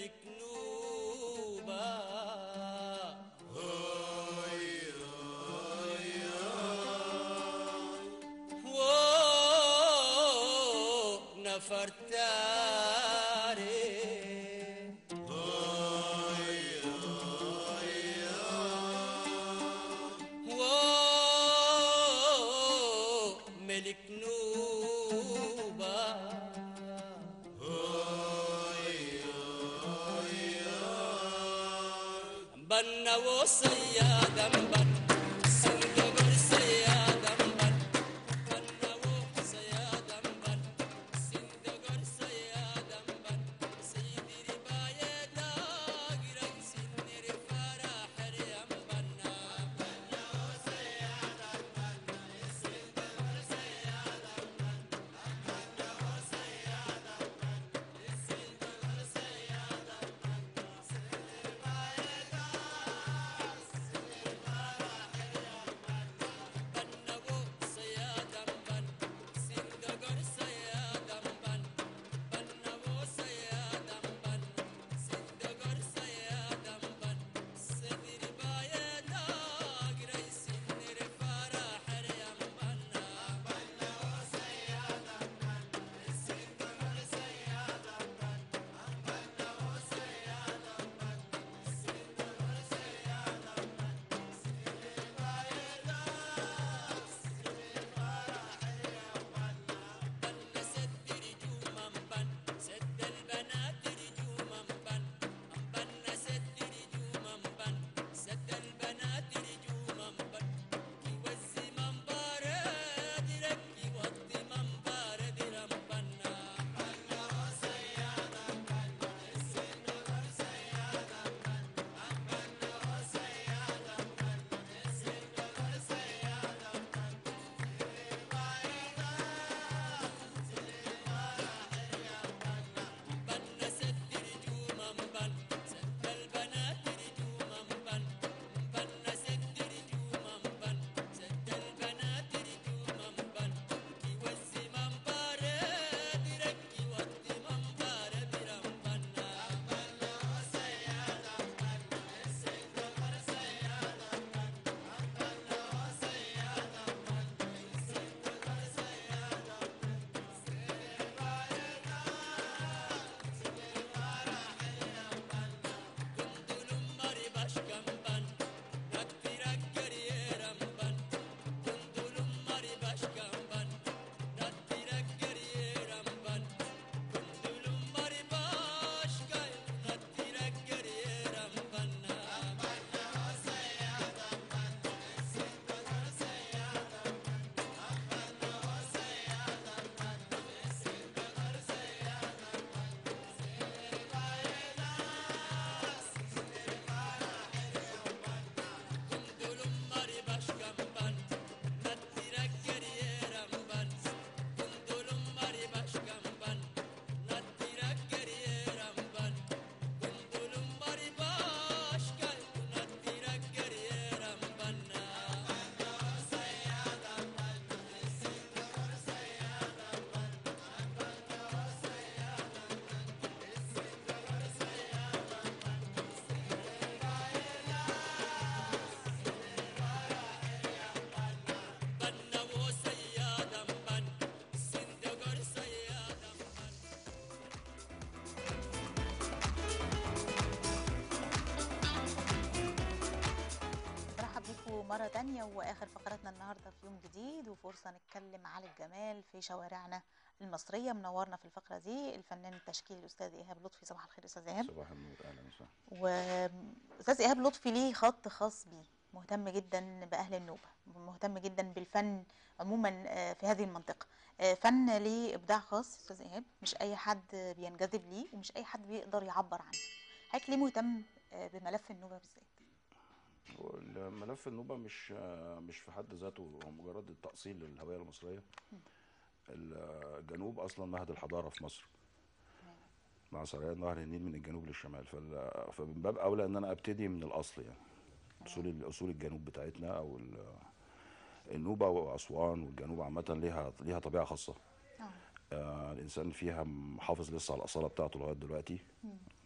ملك نوبة وو نفرتاري وو ملك نوبة بنا وصيادة بن صندوق السيادة بن بنا وصيادة بن صندوق السيادة بن سيدي رباية داقرة سنر فرح ريم بنا بنا وصيادة بن صندوق السيادة بن بنا وصيادة بن صندوق السيادة بنو صيادة بن سندقر صيادة بن بنو صيادة بن سندقر صيادة بن سدر بايدا قري سنر فرح ريم بنا بنو صيادة بن سندقر صيادة بن بنو صيادة بن سندقر صيادة بن بن سد رجوما بن سد البنات رجوما بن بن سد رجوما بن سد البنات رجوما بن كي وزي من بارد ركي وقت من بارد رمبنا بن وصيادة بن السندر سيادة بن بن وصيادة بن السندر سيادة بن بن سد رجوما بن سد البنات رجوما بن بن سد رجوما بن سد البنات رجوما بن كي وزي من بارد ركي وقت من بارد رمبنا بن وصيادة بن السندر سيادة بن بن وصيادة بن السندر سيادة كندلم مري باشكم بن ركتي ركر يرم بن كندلم مري باشكم بن ركتي ركر يرم بن كندلم مري باشكم ركتي ركر يرم بن بن وصيادة بن السندر سيادة بن بن وصيادة بن السندر سيادة بن كندلم مري باشكم بن ركتي ركر يرم بن كندلم مري باشكم بن ركتي ركر يرم بن كندلم مري باشكم ركتي ركر يرم بن بن وصيادة بن السندر سيادة بن بن وصيادة بن السندر سيادة بن بنا وصيادة بن صندوق صيادة بن برحب بكم مرة تانية وآخر فقراتنا النهاردة في يوم جديد وفرصة نتكلم على الجمال في شوارعنا المصرية منورنا في الفقرة دي الفنان التشكيلي الأستاذ إيهاب لطفي صباح الخير أستاذ إيهاب صباح النور اهلا وسهلا وأستاذ إيهاب لطفي ليه خط خاص بيه مهتم جدا بأهل النوبة مهتم جدا بالفن عموما آه، في هذه المنطقة آه، فن ليه إبداع خاص أستاذ إيهاب مش أي حد بينجذب ليه ومش أي حد بيقدر يعبر عنه حضرتك ليه مهتم آه، بملف النوبة بالذات والملف النوبة مش مش في حد ذاته هو مجرد التأصيل للهوية المصرية الجنوب أصلا مهد الحضارة في مصر مع سريان نهر النيل من الجنوب للشمال فال- فمن باب أولى إن أنا أبتدي من الأصل يعني أصول أصول الجنوب بتاعتنا أو ال- النوبة وأسوان والجنوب عامة ليها ليها طبيعة خاصة آه. آه الإنسان فيها محافظ لسه على الأصالة بتاعته لغاية دلوقتي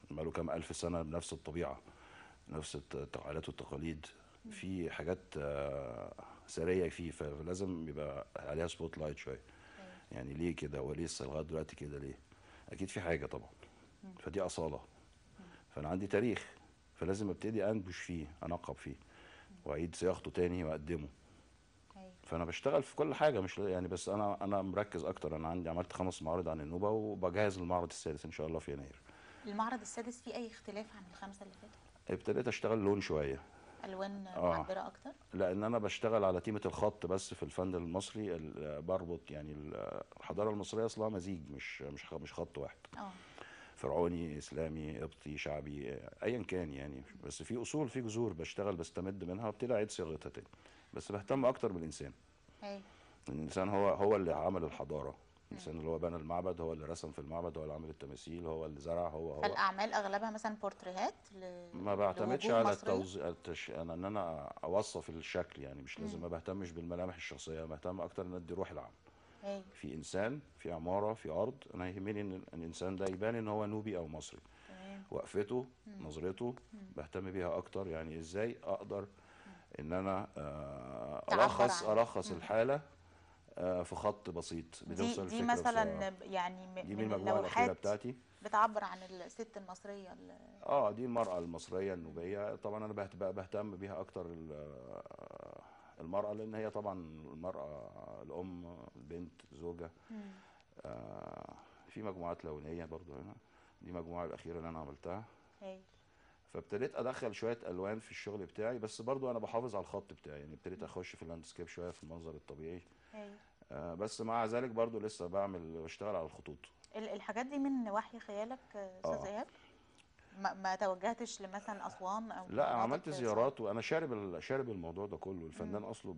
بقاله كام الف سنه بنفس الطبيعه نفس الت- التعالات والتقاليد في حاجات آه، سريه فيه فلازم يبقى عليها سبوت لايت شويه يعني ليه كده ولسه لغايه دلوقتي كده ليه اكيد في حاجه طبعا فدي اصاله فانا عندي تاريخ فلازم ابتدي انبش فيه انقب فيه واعيد صياغته تاني واقدمه أيوة. فانا بشتغل في كل حاجه مش يعني بس انا انا مركز اكتر انا عندي عملت خمس معارض عن النوبه وبجهز للمعرض السادس ان شاء الله في يناير المعرض السادس فيه اي اختلاف عن الخمسه اللي فاتوا ابتديت اشتغل لون شويه الوان آه. معبره اكتر لان انا بشتغل على تيمه الخط بس في الفن المصري ال- بربط يعني ال- الحضاره المصريه اصلها مزيج مش مش خ- مش خط واحد اه فرعوني اسلامي قبطي شعبي ايا كان يعني بس في اصول في جذور بشتغل بستمد منها وابتدي اعيد صياغتها تاني بس بهتم اكتر بالانسان ايوه الانسان هو هو اللي عمل الحضاره الانسان اللي هو بنى المعبد هو اللي رسم في المعبد هو اللي عمل التماثيل هو اللي زرع هو هو فالاعمال اغلبها مثلا بورتريهات ل... ما بعتمدش لوجوه على مصرية؟ التوزيع التش... انا ان انا اوصف الشكل يعني مش لازم ما بهتمش بالملامح الشخصيه بهتم اكتر ان ادي روح العام ايوه في انسان في عماره في ارض انا يهمني ان الانسان ده يبان ان هو نوبي او مصري تمام وقفته نظرته بهتم بيها اكتر يعني ازاي اقدر ان انا آه، تعبر الخص عن- الخص الحاله آه، في خط بسيط دي بتوصل دي الفكرة مثلا بسرعة. يعني م- دي من من المجموعه الاخيره اللوحات بتاعتي بتعبر عن الست المصريه ال- اه دي المرأة المصرية النوبية طبعا انا بهت- بقى بهتم بيها اكتر ال- آه، المرأة لان هي طبعا المرأة الام البنت الزوجة آه، في مجموعات لونية برضو هنا دي المجموعة الأخيرة اللي أنا عملتها ايوه فابتديت أدخل شوية ألوان في الشغل بتاعي بس برضو أنا بحافظ على الخط بتاعي يعني ابتديت أخش في اللاندسكيب شوية في المنظر الطبيعي ايوه آه، بس مع ذلك برضو لسه بعمل بشتغل على الخطوط ال- الحاجات دي من وحي خيالك آه، استاذ آه. ايهاب ما, ما توجهتش لمثلا اسوان او لا انا مناطق عملت صعبة؟ زيارات وانا شارب ال- شارب الموضوع ده كله الفنان اصله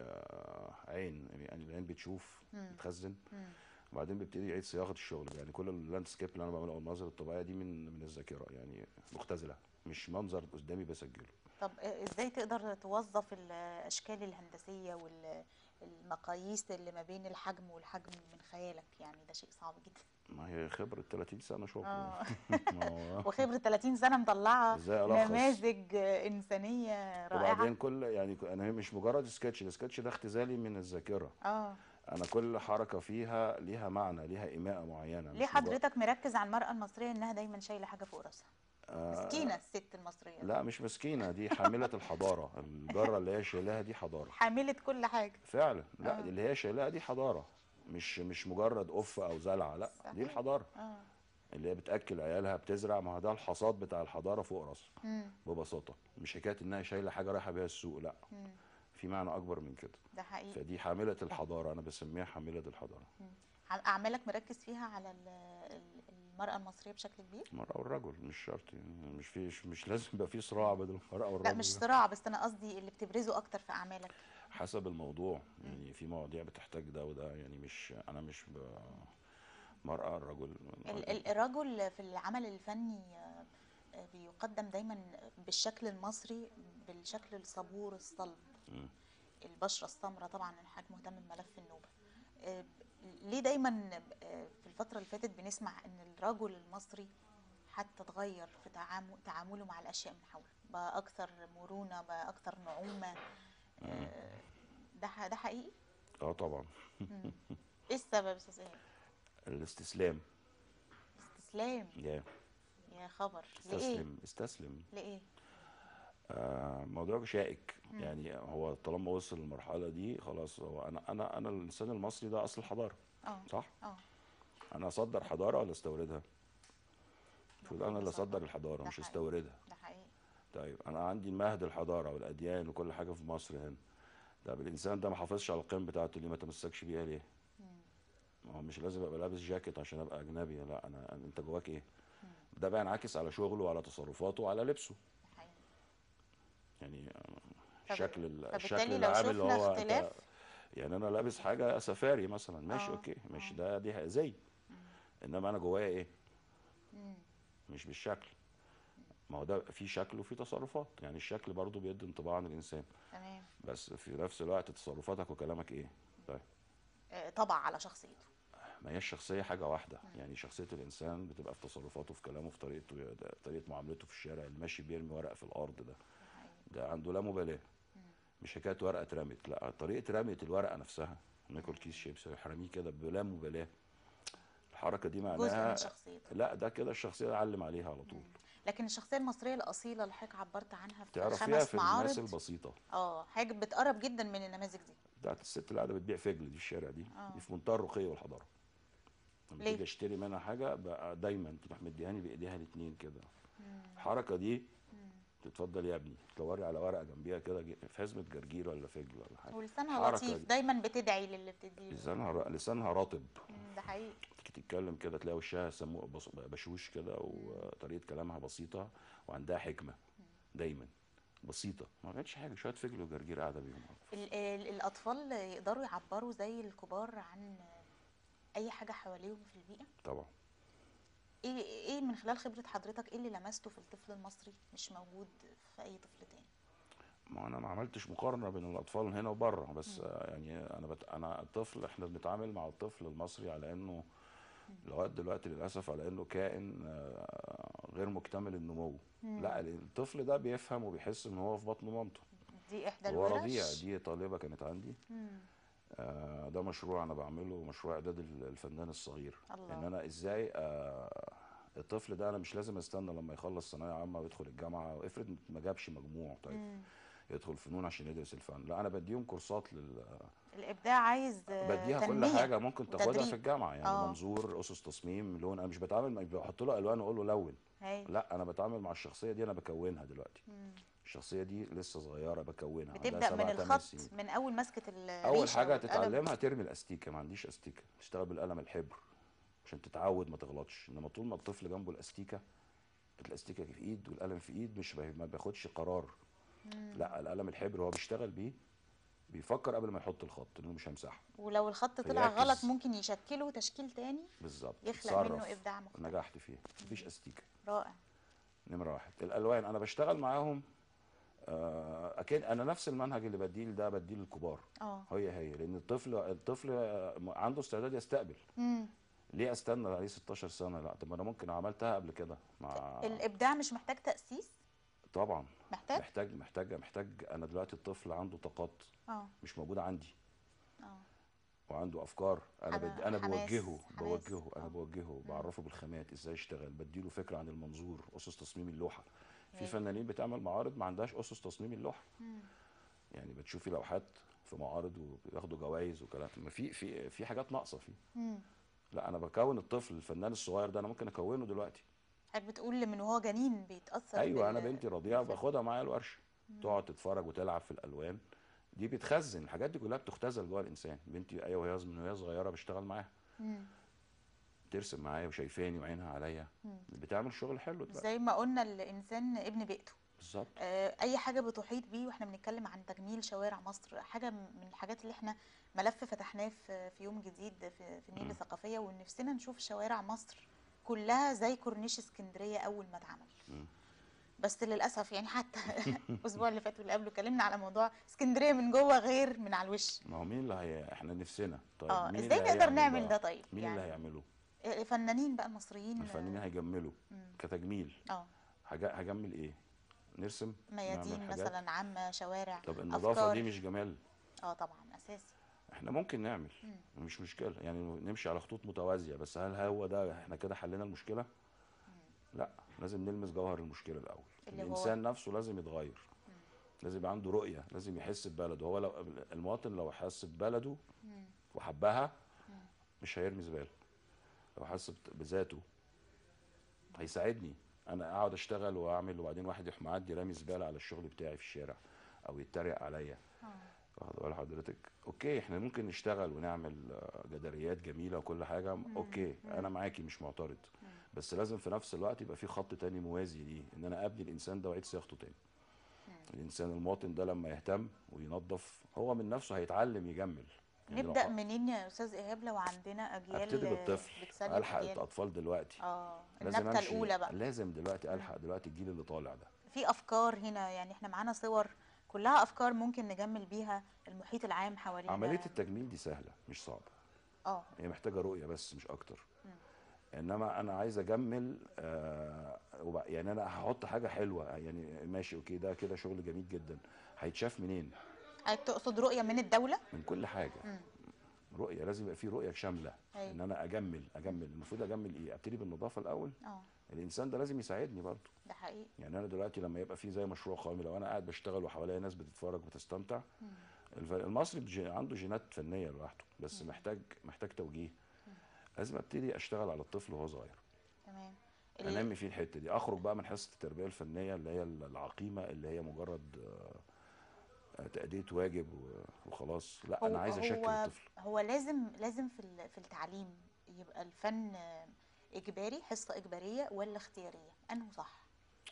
بعين يعني العين بتشوف بتخزن وبعدين بيبتدي يعيد صياغه الشغل يعني كل اللاندسكيب اللي انا بعمله او المناظر الطبيعيه دي من من الذاكره يعني مختزله مش منظر قدامي بسجله طب آه، ازاي تقدر توظف الاشكال الهندسيه والمقاييس اللي ما بين الحجم والحجم من خيالك يعني ده شيء صعب جدا ما هي خبره 30 سنه شغل اه ما هو وخبره 30 سنه مطلعه ازاي الخص نماذج آه، انسانيه رائعه وبعدين كل يعني انا مش مجرد سكتش السكتش ده اختزالي من الذاكره اه انا كل حركه فيها ليها معنى ليها ايماء معينه ليه مش مجرد- حضرتك مركز على المراه المصريه انها دايما شايله حاجه فوق راسها آه، مسكينه الست المصريه دي. لا مش مسكينه دي حامله الحضاره الجره اللي هي شايلاها دي حضاره حامله كل حاجه فعلا لا آه. دي اللي هي شايلاها دي حضاره مش مش مجرد قف او زلعه لا صحيح. دي الحضاره اه اللي هي بتاكل عيالها بتزرع ما هو ده الحصاد بتاع الحضاره فوق راسها مم. ببساطه مش حكايه انها شايله حاجه رايحه بيها السوق لا مم. في معنى اكبر من كده ده حقيقي فدي حامله الحضاره انا بسميها حامله الحضاره عم- اعمالك مركز فيها على ال- ال- المراه المصريه بشكل كبير المراه والرجل مش شرط يعني مش في مش, مش لازم يبقى في صراع بين المراه والرجل لا مش صراع بس انا قصدي اللي بتبرزه اكتر في اعمالك حسب الموضوع يعني في مواضيع بتحتاج ده وده يعني مش انا مش ب... مرأة الرجل ال- ال- الرجل في العمل الفني آه، آه، بيقدم دايما بالشكل المصري بالشكل الصبور الصلب مم. البشره السمراء طبعا حضرتك مهتم بملف النوبه آه، ليه دايما آه، في الفتره اللي فاتت بنسمع ان الرجل المصري حتى اتغير في تعامل تعامله مع الاشياء من حوله بقى اكثر مرونه بقى اكثر نعومه آه، ده ح- ده حقيقي اه طبعا ايه السبب يا استاذ ايهاب الاستسلام استسلام يا يا خبر لايه استسلم استسلم لايه آه موضوع شائك يعني هو طالما وصل للمرحله دي خلاص هو انا انا انا الانسان المصري ده اصل الحضاره اه صح اه انا اصدر حضاره ولا استوردها المفروض انا اللي بصراحة. اصدر الحضاره ده مش حقيقي. استوردها ده حقيقي طيب انا عندي مهد الحضاره والاديان وكل حاجه في مصر هنا طب الانسان ده ما حافظش على القيم بتاعته ليه ما تمسكش بيها ليه ما هو مش لازم ابقى لابس جاكيت عشان ابقى اجنبي لا انا أنا- انت جواك ايه ده بقى ينعكس على شغله وعلى تصرفاته وعلى لبسه ده حقيقي يعني آه، فب- الشكل ال- فبالتالي الشكل لو العام اللي شفنا هو أنت- اختلاف يعني انا لابس حاجه سفاري مثلا ماشي آه، اوكي مش ده دي زي انما انا جوايا ايه مم. مش بالشكل ما هو ده في شكل وفي تصرفات يعني الشكل برضو بيدي انطباع عن الانسان تمام بس في نفس الوقت تصرفاتك وكلامك ايه طيب آه، طبع على شخصيته ما هي الشخصيه حاجه واحده يعني شخصيه الانسان بتبقى في تصرفاته في كلامه في طريقته ده- طريقه معاملته في الشارع اللي ماشي بيرمي ورقه في الارض ده ده عنده لا مبالاه مش حكايه ورقه اترمت لا طريقه رميه الورقه نفسها ناكل كيس شيبسي ويحرميه كده بلا مبالاه الحركه دي جزء معناها من شخصيته لا ده كده الشخصيه علم عليها على طول لكن الشخصيه المصريه الاصيله اللي حضرتك عبرت عنها في تعرفيها خمس في الناس معارض البسيطه اه حاجه بتقرب جدا من النماذج دي بتاعت الست اللي قاعده بتبيع فجل دي في الشارع دي آه. دي في منتهى الرقي والحضاره لما ليه؟ تيجي اشتري منها حاجه بقى دايما تروح مديهاني بايديها الاثنين كده الحركه دي تتفضل يا ابني تدوري على ورقه جنبيها كده ج- في حزمه جرجير ولا فجل ولا حاجه ولسانها الحركة لطيف دي. دايما بتدعي للي بتديله لسانها ر- لسانها رطب مم، ده حقيقي تيجي تتكلم كده تلاقي وشها سموه بص- بشوش كده وطريقه كلامها بسيطه وعندها حكمه دايما بسيطه ما كانتش حاجه شويه فجل وجرجير قاعده بيهم ال- ال- الاطفال يقدروا يعبروا زي الكبار عن اي حاجه حواليهم في البيئه طبعا ايه ايه من خلال خبره حضرتك ايه اللي لمسته في الطفل المصري مش موجود في اي طفل تاني ما انا ما عملتش مقارنه بين الاطفال هنا وبره بس آه، يعني انا بت... انا الطفل احنا بنتعامل مع الطفل المصري على انه لغايه دلوقتي للاسف على انه كائن آه، غير مكتمل النمو لا الطفل ده بيفهم وبيحس ان هو في بطن مامته دي احدى هو الورش رضيع دي طالبه كانت عندي مم. آه، ده مشروع انا بعمله مشروع اعداد ال- الفنان الصغير الله. ان انا ازاي آه، الطفل ده انا مش لازم استنى لما يخلص ثانويه عامه ويدخل الجامعه وافرض ما جابش مجموع طيب مم. يدخل فنون عشان يدرس الفن لا انا بديهم كورسات لل الابداع عايز آه، بديها كل تنمية حاجه ممكن تاخدها وتدريب. في الجامعه يعني آه. منظور اسس تصميم لون انا مش بتعامل بحط له الوان واقول له لون هاي. لا انا بتعامل مع الشخصيه دي انا بكونها دلوقتي مم. الشخصيه دي لسه صغيره بكونها عندها بتبدا سبع من تمن الخط سنين. من اول مسكه الريشه اول حاجه والقلم. تتعلمها ترمي الاستيكه ما عنديش استيكه تشتغل بالقلم الحبر عشان تتعود ما تغلطش انما طول ما الطفل جنبه الاستيكه الاستيكه في ايد والقلم في ايد مش بي- ما بياخدش قرار لا القلم الحبر هو بيشتغل بيه بيفكر قبل ما يحط الخط انه مش هيمسحه ولو الخط طلع فيركز. غلط ممكن يشكله تشكيل تاني بالظبط يخلق منه يتصرف. إبداع مختلف. نجحت فيه مفيش استيكه رائع نمره واحد الالوان انا بشتغل معاهم آه، اكيد انا نفس المنهج اللي بديه ده بديه للكبار اه هي هي لان الطفل الطفل آه، عنده استعداد يستقبل مم. ليه استنى عليه 16 سنه لا طب ما انا ممكن عملتها قبل كده مع الابداع مش محتاج تاسيس طبعا محتاج محتاج محتاج محتاج انا دلوقتي الطفل عنده طاقات اه مش موجوده عندي اه وعنده افكار انا حما- بدي انا حماس- بوجهه حماس. بوجهه انا آه. بوجهه بعرفه بالخامات ازاي يشتغل بديله فكره عن المنظور اسس تصميم اللوحه في هاي. فنانين بتعمل معارض ما عندهاش اسس تصميم اللوحه مم. يعني بتشوفي لوحات في معارض وبياخدوا جوائز وكلام ما في في في حاجات ناقصه فيه مم. لا انا بكون الطفل الفنان الصغير ده انا ممكن اكونه دلوقتي حضرتك بتقول من وهو جنين بيتاثر ايوه انا بال- بنتي رضيعه باخدها معايا الورشه تقعد تتفرج وتلعب في الالوان دي بتخزن الحاجات دي كلها بتختزل جوه الانسان بنتي ايوه وهي من وهي صغيره بشتغل معاها مم. ترسم معايا وشايفاني وعينها عليا مم. بتعمل شغل حلو دلوقتي زي ما قلنا الانسان ابن بيئته بالظبط آه، اي حاجه بتحيط بيه واحنا بنتكلم عن تجميل شوارع مصر حاجه من الحاجات اللي احنا ملف فتحناه في في يوم جديد في في النيل الثقافيه ونفسنا نشوف شوارع مصر كلها زي كورنيش اسكندريه اول ما اتعمل مم. بس للاسف يعني حتى الاسبوع اللي فات واللي قبله اتكلمنا على موضوع اسكندريه من جوه غير من على الوش ما هو مين اللي هي احنا نفسنا طيب اه مين ازاي اللي نقدر هيعمل نعمل بقى؟ ده طيب مين اللي يعني هيعمله الفنانين بقى المصريين الفنانين هيجملوا مم. كتجميل اه هج- هجمل ايه نرسم ميادين نعمل حاجات؟ مثلا عامه شوارع طب النظافه أفكار. دي مش جمال اه طبعا اساسي احنا ممكن نعمل مم. مش مشكله يعني نمشي على خطوط متوازيه بس هل هو ده احنا كده حلينا المشكله لا لازم نلمس جوهر المشكله الاول اللي هو؟ الانسان نفسه لازم يتغير لازم يبقى عنده رؤيه لازم يحس ببلده هو لو المواطن لو حس ببلده مم. وحبها مش هيرمي زباله لو حس بت- بذاته هيساعدني انا اقعد اشتغل واعمل وبعدين واحد يروح معدي رامي زباله على الشغل بتاعي في الشارع او يتريق عليا آه. واخد بال حضرتك اوكي احنا ممكن نشتغل ونعمل آه، جداريات جميله وكل حاجه اوكي انا معاكي مش معترض بس لازم في نفس الوقت يبقى في خط تاني موازي ليه ان انا ابني الانسان ده واعيد صياغته تاني الانسان المواطن ده لما يهتم وينظف هو من نفسه هيتعلم يجمل يعني لو نبدا ح- منين يا استاذ ايهاب لو عندنا اجيال ابتدي بالطفل بتسلم الحق أجيال؟ الاطفال دلوقتي اه لازم النبته أمشي- الاولى بقى لازم دلوقتي الحق دلوقتي الجيل اللي طالع ده في افكار هنا يعني احنا معانا صور كلها افكار ممكن نجمل بيها المحيط العام حوالينا عمليه التجميل دي سهله مش صعبه اه هي محتاجه رؤيه بس مش اكتر انما انا عايز اجمل آه وب- يعني انا هحط حاجه حلوه يعني ماشي اوكي ده كده شغل جميل جدا هيتشاف منين عايز تقصد رؤيه من الدوله من كل حاجه رؤيه لازم يبقى في رؤيه شامله أيوة. ان انا اجمل اجمل المفروض اجمل ايه ابتدي بالنظافه الاول اه الانسان ده لازم يساعدني برضه ده حقيقي يعني انا دلوقتي لما يبقى في زي مشروع قومي لو انا قاعد بشتغل وحواليا ناس بتتفرج وتستمتع الف- المصري بج- عنده جينات فنيه لوحده بس محتاج محتاج توجيه لازم ابتدي اشتغل على الطفل وهو صغير تمام ال- انمي فيه الحته دي اخرج بقى من حصه التربيه الفنيه اللي هي العقيمه اللي هي مجرد آه، تأدية واجب و- وخلاص لا هو انا عايز اشكل هو الطفل هو لازم لازم في ال- في التعليم يبقى الفن آه، اجباري حصه اجباريه ولا اختياريه انه صح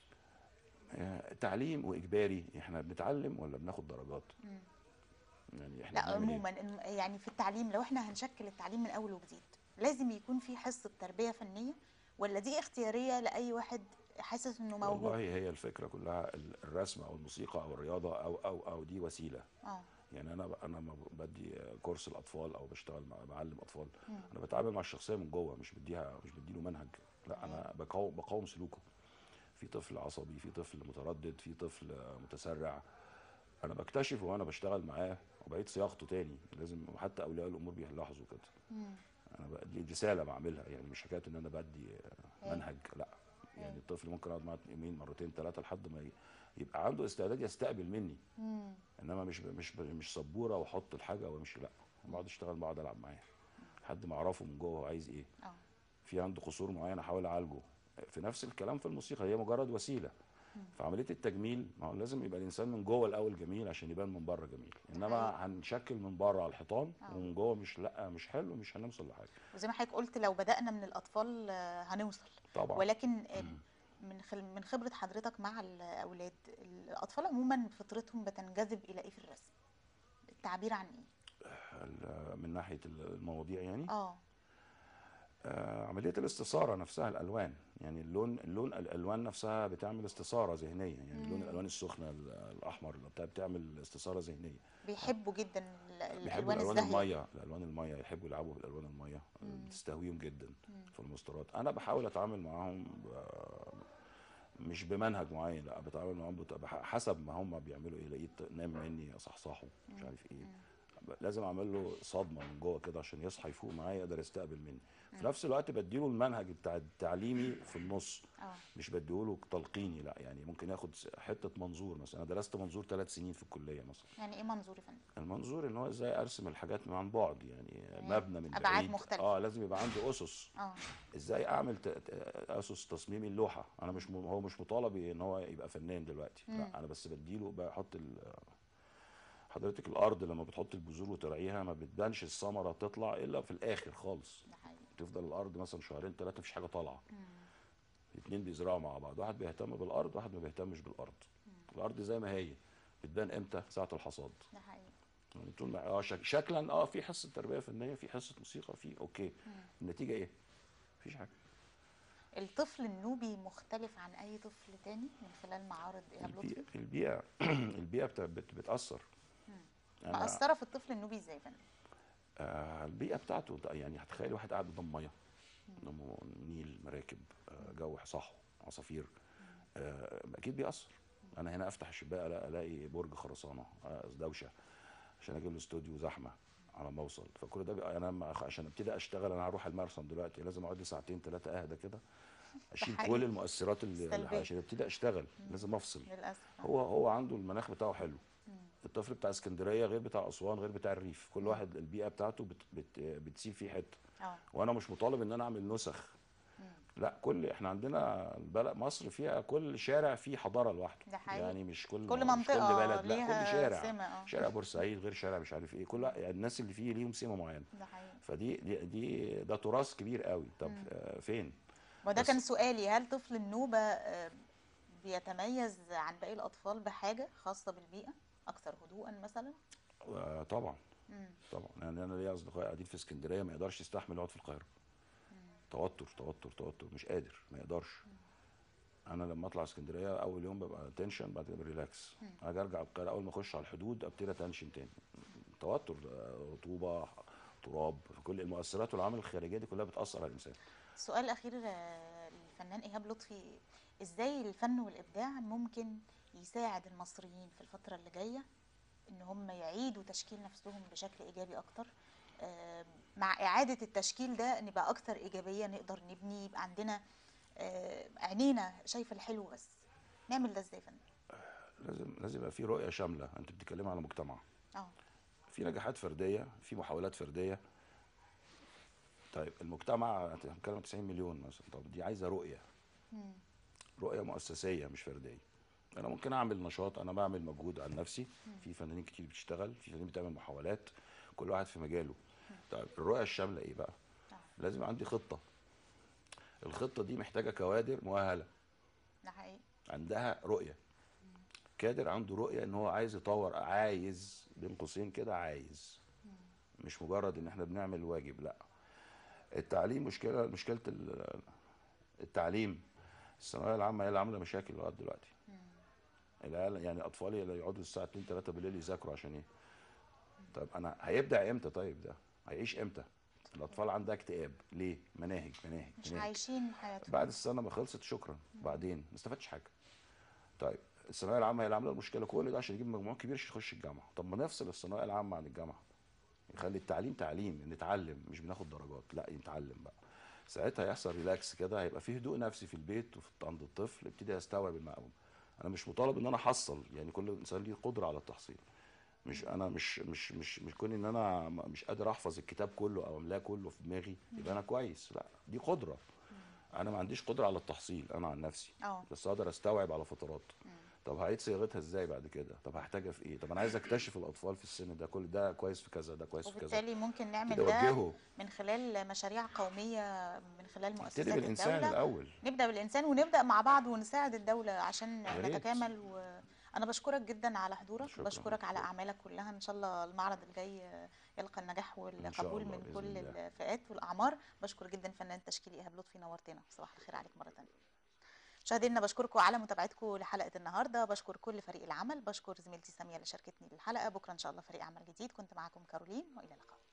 آه، تعليم واجباري احنا بنتعلم ولا بناخد درجات يعني احنا لا بنعمل إيه؟ عموما إن- يعني في التعليم لو احنا هنشكل التعليم من اول وجديد لازم يكون في حصه تربيه فنيه ولا دي اختياريه لاي واحد حاسس انه والله موهوب هي الفكره كلها ال- الرسم او الموسيقى او الرياضه او او او دي وسيله اه يعني انا ب- انا لما بدي كورس الاطفال او بشتغل مع بعلم اطفال انا بتعامل مع الشخصيه من جوه مش بديها مش بديله منهج لا انا بقاوم بقاوم سلوكه في طفل عصبي في طفل متردد في طفل متسرع انا بكتشف وانا بشتغل معاه وبقيت صياغته تاني لازم حتى اولياء الامور بيلاحظوا كده انا بقى دي رساله بعملها يعني مش حكايه ان انا بدي منهج لا يعني الطفل ممكن اقعد معاه يومين مرتين ثلاثه لحد ما ي- يبقى عنده استعداد يستقبل مني انما مش مش مش سبوره واحط الحاجه وامشي لا بقعد اشتغل بقعد العب معاه لحد ما اعرفه من جوه هو عايز ايه اه في عنده قصور معين احاول اعالجه في نفس الكلام في الموسيقى هي مجرد وسيله في عمليه التجميل ما هو لازم يبقى الانسان من جوه الاول جميل عشان يبان من بره جميل انما هنشكل من بره على الحيطان ومن جوه مش لا مش حلو مش هنوصل لحاجه وزي ما حضرتك قلت لو بدانا من الاطفال آه، هنوصل طبعا ولكن آه، من خل... من خبره حضرتك مع الاولاد الاطفال عموما فطرتهم بتنجذب الى ايه في الرسم التعبير عن ايه ال- من ناحيه المواضيع يعني اه آه، عمليه الاستثاره نفسها الالوان يعني اللون اللون الالوان نفسها بتعمل استثاره ذهنيه يعني لون الالوان السخنه ال- الاحمر اللي بتاع بتعمل استثاره ذهنيه بيحبوا جدا ال- بيحبوا الالوان الالوان الزاهيه الميه الالوان الميه يحبوا يلعبوا بالالوان الميه بتستهويهم جدا في المستورات انا بحاول اتعامل معاهم ب- مش بمنهج معين لا بتعامل معاهم بت- بح- حسب ما هم بيعملوا ايه لقيت نام مني اصحصحه مش عارف ايه ب- لازم اعمل له صدمه من جوه كده عشان يصحى يفوق معايا يقدر يستقبل مني في نفس الوقت بديله المنهج بتاع التعليمي في النص اه مش بديهوله تلقيني لا يعني ممكن ياخد س- حته منظور مثلا انا درست منظور ثلاث سنين في الكليه مثلا يعني ايه منظور يا فندم المنظور ان هو ازاي ارسم الحاجات من عن بعد يعني تمام. مبنى من أبعاد بعيد مختلفة. اه لازم يبقى عندي اسس اه ازاي اعمل ت- ت- اسس تصميم اللوحه انا مش م... هو مش مطالب ان هو يبقى فنان دلوقتي لا انا بس بديله بحط ال... حضرتك الارض لما بتحط البذور وترعيها ما بتبانش الثمره تطلع الا في الاخر خالص ده حقيقي تفضل الارض مثلا شهرين ثلاثه مفيش حاجه طالعه الاثنين بيزرعوا مع بعض واحد بيهتم بالارض واحد ما بيهتمش بالارض الارض زي ما هي بتبان امتى ساعه الحصاد ده حقيقي يعني طول ما اه شك... شكلا اه في حصه تربيه فنيه في حصه موسيقى في اوكي النتيجه ايه؟ مفيش حاجه الطفل النوبي مختلف عن اي طفل تاني من خلال معارض ايهاب البيئه لطفي البيئه البيئه بت... بت... بتاثر أنا- مأثرة في الطفل النوبي ازاي يا فندم آه البيئه بتاعته ده يعني هتخيلي واحد قاعد قدام ميه قدامه نيل مراكب آه جو صحو عصافير آه اكيد بيأثر انا هنا افتح الشباك ألا- الاقي برج خرسانه آه دوشه عشان اجيب الاستوديو زحمه على ما اوصل فكل ده بي... انا لما أخ- عشان ابتدي اشتغل انا هروح الماراثون دلوقتي لازم اقعد لي ساعتين ثلاثه اهدى كده اشيل حقيقي. كل المؤثرات اللي اللي سلبية. عشان ابتدي اشتغل لازم افصل للاسف هو هو عنده المناخ بتاعه حلو الطفل بتاع اسكندريه غير بتاع اسوان غير بتاع الريف كل واحد البيئه بتاعته بت بت بتسيب فيه حته اه وانا مش مطالب ان انا اعمل نسخ لا كل احنا عندنا البلد مصر فيها كل شارع فيه حضاره لوحده ده حقيقي. يعني مش كل كل مش منطقة كل بلد لا ليها كل شارع سمة، اه. شارع بورسعيد غير شارع مش عارف ايه كل يعني الناس اللي فيه ليهم سمه معينه ده حقيقي فدي دي, دي ده تراث كبير قوي طب آه فين وده بس- كان سؤالي هل طفل النوبة آه، بيتميز عن باقي الأطفال بحاجة خاصة بالبيئة أكثر هدوءا مثلا؟ آه طبعا طبعا يعني انا ليا اصدقاء قاعدين في اسكندريه ما يقدرش يستحمل يقعد في القاهره توتر توتر توتر مش قادر ما يقدرش انا لما اطلع اسكندريه اول يوم ببقى تنشن بعد كده ريلاكس اجي ارجع القاهره اول ما اخش على الحدود ابتدي اتنشن تاني توتر آه، رطوبه تراب في كل المؤثرات والعوامل الخارجيه دي كلها بتاثر على الانسان سؤال اخير آه، للفنان ايهاب لطفي ازاي الفن والابداع ممكن يساعد المصريين في الفتره اللي جايه ان هم يعيدوا تشكيل نفسهم بشكل ايجابي اكتر آه، مع اعاده التشكيل ده نبقى اكتر ايجابيه نقدر نبني يبقى عندنا آه، عينينا شايفه الحلو بس نعمل ده ازاي يا فندم لازم لازم يبقى في رؤيه شامله انت بتتكلمي على مجتمع اه في نجاحات فرديه في محاولات فرديه طيب المجتمع انت بتتكلم عن 90 مليون مثلا طب دي عايزه رؤيه مم. رؤيه مؤسسيه مش فرديه انا ممكن اعمل نشاط انا بعمل مجهود عن نفسي في فنانين كتير بتشتغل في فنانين بتعمل محاولات كل واحد في مجاله طيب الرؤيه الشامله ايه بقى آه. لازم عندي خطه الخطه دي محتاجه كوادر مؤهله ده حقيقي عندها رؤيه كادر عنده رؤيه ان هو عايز يطور عايز بين قوسين كده عايز مش مجرد ان احنا بنعمل واجب لا التعليم مشكله مشكله ال- التعليم الثانويه العامه هي اللي عامله مشاكل لغايه دلوقتي العيال يعني اطفالي اللي يقعدوا الساعه 2 3 بالليل يذاكروا عشان ايه طيب انا هيبدع امتى طيب ده هيعيش امتى الاطفال عندها اكتئاب ليه مناهج مناهج مش مناهج. عايشين حياتهم بعد السنه ما خلصت شكرا بعدين ما استفدتش حاجه طيب الثانويه العامه هي اللي عامله المشكله كل ده عشان يجيب مجموع كبير عشان يخش الجامعه طب ما نفصل الثانويه العامه عن الجامعه نخلي التعليم تعليم نتعلم مش بناخد درجات لا نتعلم بقى ساعتها هيحصل ريلاكس كده هيبقى فيه هدوء نفسي في البيت وفي عند الطفل يبتدي يستوعب المعلومه انا مش مطالب ان انا احصل يعني كل انسان ليه قدره على التحصيل مش انا مش مش مش مش كوني ان انا م- مش قادر احفظ الكتاب كله او املاه كله في دماغي يبقى انا كويس لا دي قدره انا ما عنديش قدره على التحصيل انا عن نفسي اه بس اقدر استوعب على فترات طب هعيد صياغتها ازاي بعد كده طب هحتاجها في ايه طب انا عايز اكتشف الاطفال في السن ده كل ده كويس في كذا ده كويس في كذا وبالتالي ممكن نعمل كده ده وجهه من خلال مشاريع قوميه من خلال ابتدي مؤسسات بالانسان الدوله الاول نبدا بالانسان ونبدا مع بعض ونساعد الدوله عشان يا ريت. نتكامل وانا بشكرك جدا على حضورك شكراً. بشكرك على اعمالك كلها ان شاء الله المعرض الجاي يلقى النجاح والقبول الله، من بإذن كل الله. الفئات والاعمار بشكر جدا فنان تشكيلي ايهاب لطفي نورتنا صباح الخير عليك مره ثانيه مشاهدينا بشكركم على متابعتكم لحلقه النهارده بشكر كل فريق العمل بشكر زميلتي ساميه اللي شاركتني الحلقه بكره ان شاء الله فريق عمل جديد كنت معاكم كارولين والى اللقاء